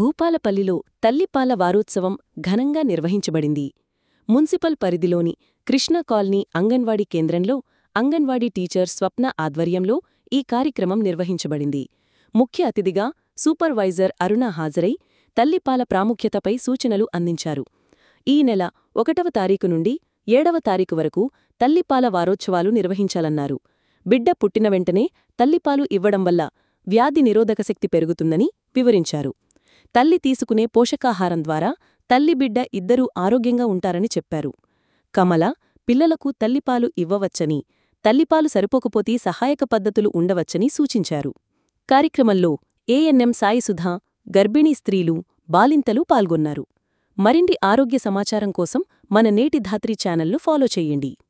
భూపాలపల్లిలో తల్లిపాల వారోత్సవం ఘనంగా నిర్వహించబడింది మున్సిపల్ పరిధిలోని కృష్ణ కాలనీ అంగన్వాడీ కేంద్రంలో అంగన్వాడీ టీచర్ స్వప్న ఆధ్వర్యంలో ఈ కార్యక్రమం నిర్వహించబడింది ముఖ్య అతిథిగా సూపర్వైజర్ అరుణ హాజరై తల్లిపాల ప్రాముఖ్యతపై సూచనలు అందించారు ఈ నెల ఒకటవ తారీఖు నుండి ఏడవ తారీఖు వరకు తల్లిపాల వారోత్సవాలు నిర్వహించాలన్నారు బిడ్డ పుట్టిన వెంటనే తల్లిపాలు ఇవ్వడం వల్ల వ్యాధి నిరోధక శక్తి పెరుగుతుందని వివరించారు తల్లి తీసుకునే పోషకాహారం ద్వారా తల్లి బిడ్డ ఇద్దరూ ఆరోగ్యంగా ఉంటారని చెప్పారు కమల పిల్లలకు తల్లిపాలు ఇవ్వవచ్చని తల్లిపాలు సరిపోకపోతే సహాయక పద్ధతులు ఉండవచ్చని సూచించారు కార్యక్రమంలో ఏఎన్ఎం సాయిసుధా గర్భిణీ స్త్రీలు బాలింతలు పాల్గొన్నారు మరిన్ని ఆరోగ్య సమాచారం కోసం మన నేటి ధాత్రి ఛానల్ను ఫాలో చేయండి